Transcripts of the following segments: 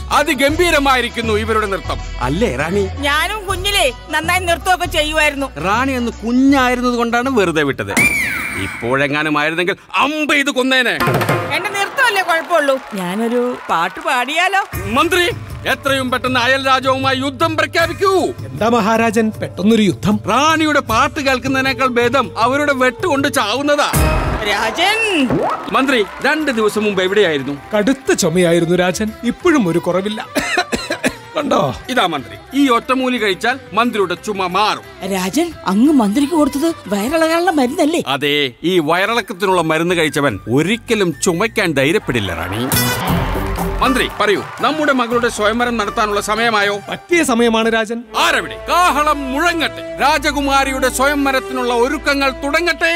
അതിഗംഭീരമായിരിക്കുന്നു ഇവരുടെ നൃത്തം അല്ലേ റാണി ഞാനും കുഞ്ഞിലേ നന്നായി നൃത്തമൊക്കെ ചെയ്യുമായിരുന്നു റാണി അന്ന് കുഞ്ഞായിരുന്നത് കൊണ്ടാണ് വെറുതെ വിട്ടത് ഇപ്പോഴെങ്ങാനും ആയിരുന്നെങ്കിൽ അമ്പ ഇത് കൊന്നേനെ എന്റെ നൃത്തമല്ലേ കുഴപ്പമുള്ളൂ ഞാനൊരു പാട്ട് പാടിയാലോ മന്ത്രി എത്രയും പെട്ടെന്ന് അയൽ രാജവുമായി യുദ്ധം പ്രഖ്യാപിക്കൂ എന്താ മഹാരാജൻ പെട്ടെന്നൊരു യുദ്ധം റാണിയുടെ പാട്ട് കേൾക്കുന്നതിനേക്കാൾ ഭേദം അവരുടെ വെട്ടുകൊണ്ട് ചാവുന്നതാ രാജൻ മന്ത്രി രണ്ട് ദിവസം മുമ്പ് എവിടെയായിരുന്നു കടുത്ത ചുമയായിരുന്നു രാജൻ ഇപ്പോഴും ഒരു കുറവില്ല കണ്ടോ ഇതാ മന്ത്രി ഈ ഒറ്റമൂലി കഴിച്ചാൽ മന്ത്രിയുടെ ചുമ മാറും രാജൻ അങ്ങ് മന്ത്രിക്ക് കൊടുത്തത് വയറിളകാനുള്ള മരുന്നല്ലേ അതെ ഈ വയറിളക്കത്തിനുള്ള മരുന്ന് കഴിച്ചവൻ ഒരിക്കലും ചുമയ്ക്കാൻ ധൈര്യപ്പെടില്ല റാണി മന്ത്രി പറയൂ നമ്മുടെ മകളുടെ സ്വയംവരം നടത്താനുള്ള സമയമായോ പറ്റിയ സമയമാണ് രാജൻ ആരവിടെ കാഹളം മുഴങ്ങട്ടെ രാജകുമാരിയുടെ സ്വയംവരത്തിനുള്ള ഒരുക്കങ്ങൾ തുടങ്ങട്ടെ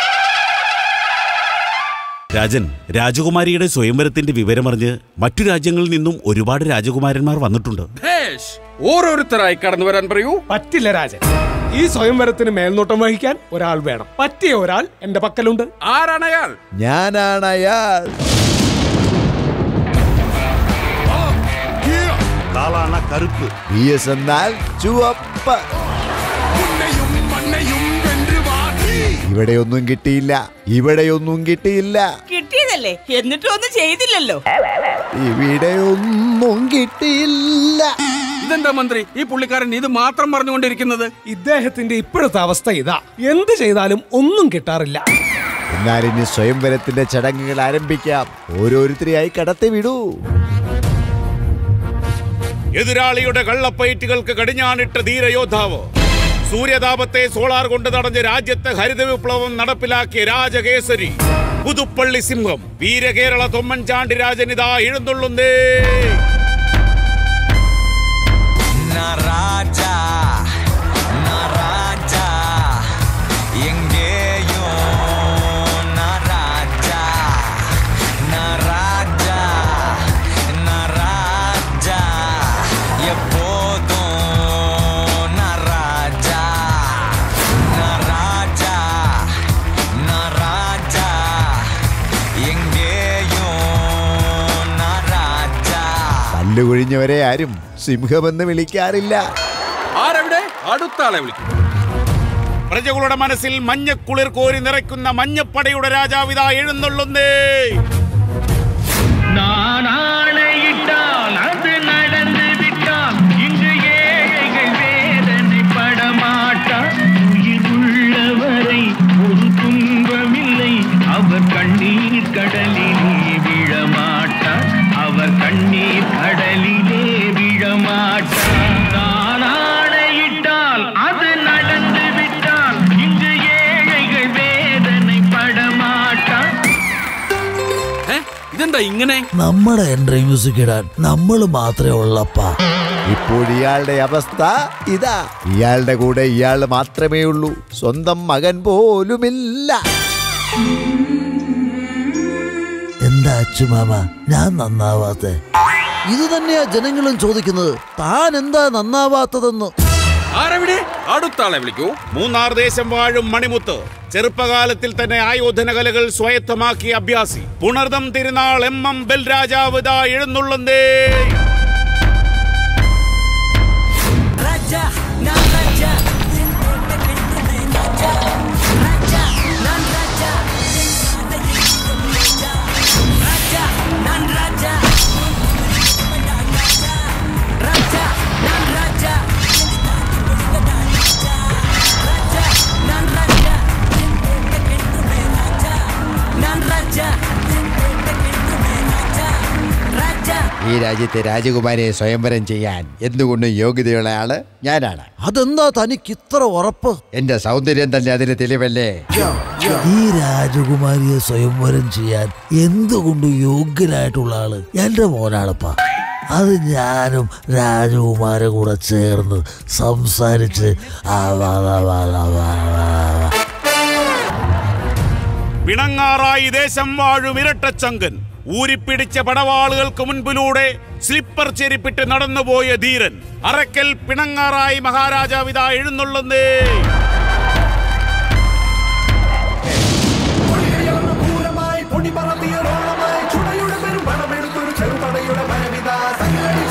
രാജൻ രാജകുമാരിയുടെ സ്വയംവരത്തിന്റെ വിവരമറിഞ്ഞ് മറ്റു രാജ്യങ്ങളിൽ നിന്നും ഒരുപാട് രാജകുമാരന്മാർ വന്നിട്ടുണ്ട് ഭേഷ് ഓരോരുത്തരായി കടന്നു വരാൻ പറയൂ പറ്റില്ല രാജൻ ഈ സ്വയംവരത്തിന് മേൽനോട്ടം വഹിക്കാൻ ഒരാൾ വേണം പറ്റിയ ഒരാൾ എന്റെ പക്കലുണ്ട് ആരാണ് അയാൾ ഞാനാണ് അയാൾ കാളാണ കറുപ്പ് ബി എസ് എന്നാൽ ചുവപ്പ് ഇവിടെയൊന്നും കിട്ടിയില്ല ഇവിടെയൊന്നും കിട്ടിയില്ല കിട്ടിയതല്ലേ എന്നിട്ടും ഒന്നും ചെയ്തില്ലല്ലോ ഇവിടെയൊന്നും കിട്ടിയില്ല ഇതെന്താ മന്ത്രി ഈ പുള്ളിക്കാരൻ ഇത് മാത്രം പറഞ്ഞുകൊണ്ടിരിക്കുന്നത് ഇദ്ദേഹത്തിന്റെ ഇപ്പോഴത്തെ അവസ്ഥ ഇതാ എന്ത് ചെയ്താലും ഒന്നും കിട്ടാറില്ല എന്നാൽ ഇനി സ്വയംവരത്തിന്റെ ചടങ്ങുകൾ ആരംഭിക്കാം ഓരോരുത്തരെയായി കടത്തി വിടൂ എതിരാളിയുടെ കള്ളപ്പയറ്റുകൾക്ക് കടിഞ്ഞാണിട്ട ധീരയോദ്ധാവ് സൂര്യതാപത്തെ സോളാർ കൊണ്ട് തടഞ്ഞ് രാജ്യത്ത് ഹരിത വിപ്ലവം നടപ്പിലാക്കിയ രാജകേസരി പുതുപ്പള്ളി സിംഹം വീരകേരള തൊമ്മൻചാണ്ടി രാജനിതാ എഴുന്നള്ളുന്നേ ராஜா நான் ராஜா எங்கேயும் நான் ராஜா நான் ராஜா நான் ராஜா எப்போதும் நான் ராஜா நான் ராஜா நான் ராஜா எங்கேயும் நான் ராஜா പല്ലുകൊഴിഞ്ഞവരെ ആരും സിംഹമെന്ന് വിളിക്കാറില്ല ആരവിടെ അടുത്ത ആളെ വിളിക്കും പ്രജകളുടെ മനസ്സിൽ മഞ്ഞക്കുളിർ കോരി നിറയ്ക്കുന്ന മഞ്ഞപ്പടയുടെ രാജാവിതാ എഴുന്നള്ളുന്നേ நான் ஆணையிட்டால் அது நடந்து விட்டால் இங்கு ஏழைகள் வேதனை படமாட்டார் உயிர் உள்ளவரை ஒரு துன்பமில்லை அவர் கண்ணீர் கடலிலே விழமாட்டார் அவர் கண்ணீர் கடலிலே விழமாட்டார் நான் ஆணையிட்டால் அது நடந்து விட்டால் இங்கு ஏழைகள் வேதனை படமாட்டார் ഏ? ഇതെന്താ ഇങ്ങനെ നമ്മുടെ എൻട്രി മ്യൂസിക് ഇടാൻ നമ്മൾ മാത്രമേ ഉള്ളപ്പാ ഇപ്പോൾ ഇയാളുടെ അവസ്ഥ ഇതാ ഇയാളുടെ കൂടെ ഇയാൾ മാത്രമേ ഉള്ളൂ സ്വന്തം മകൻ പോലുമില്ല എന്താ അച്ചുമാമ ഞാൻ നന്നാവാത്തെ ഇത് തന്നെയാ ജനങ്ങളും ചോദിക്കുന്നത് താൻ എന്താ നന്നാവാത്തതെന്ന് ആരവിടെ അടുത്ത ആളെ വിളിക്കൂ മൂന്നാർ ദേശം വാഴും മണിമുത്ത് ചെറുപ്പകാലത്തിൽ തന്നെ ആയോധന കലകൾ സ്വായത്തമാക്കിയ അഭ്യാസി പുണർദം തിരുനാൾ എം എം ബെൽ രാജാവ് ഇതാ എഴുന്നള്ളുന്നേ ராஜா நான் ராஜா ராஜா ராஜா நான் ராஜா ராஜா நான் ராஜா ராஜா நான் ராஜா ராஜா நான் ராஜா நான் ராஜா ராஜா ഈ രാജ്യത്തെ രാജകുമാരിയെ സ്വയംവരം ചെയ്യാൻ എന്തുകൊണ്ടും യോഗ്യതയുള്ള ആള് ഞാനാണ് അതെന്താ തനിക്ക് ഇത്ര ഉറപ്പ് എന്റെ സൗന്ദര്യം തന്നെ അതിന് തെളിവല്ലേ ഈ രാജകുമാരിയെ സ്വയംവരം ചെയ്യാൻ എന്തുകൊണ്ട് യോഗ്യനായിട്ടുള്ള ആള് എന്റെ മോനാണപ്പാ അത് ഞാനും രാജകുമാരെ കൂടെ ചേർന്ന് സംസാരിച്ച് ആ വാ വാ വാ വാ വാ വാ വാ. പിണങ്ങാറായി ദേശം വാഴും ഇരട്ടച്ചങ്കൻ ഊരിപ്പിടിച്ച പടവാളുകൾക്ക് മുൻപിലൂടെ സ്ലിപ്പർ ചെരിപ്പിട്ട് നടന്നുപോയ ധീരൻ അറക്കൽ പിണങ്ങാറായി മഹാരാജാവിതാ എഴുന്നള്ളുന്നേ പൊടി പറത്തിയ റോളമായി ചുടയുടെ പെരുമ്പണമെടുത്തൊരു ചെറുപടയുടെ മരവിത സംഘടി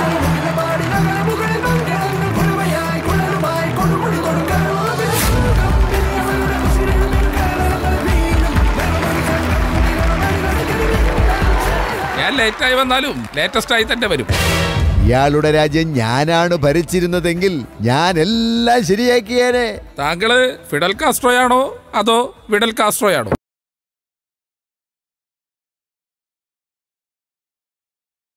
ലേറ്റ് ആയി വന്നാലും ലേറ്റസ്റ്റ് ആയി തന്നെ വരും ഇയാളുടെ രാജ്യം ഞാനാണ് ഭരിച്ചിരുന്നതെങ്കിൽ ഞാൻ എല്ലാം ശരിയാക്കിയേനെ താങ്കള് ഫിഡൽ കാസ്ട്രോയാണോ അതോ വിഡൽ കാസ്ട്രോയാണോ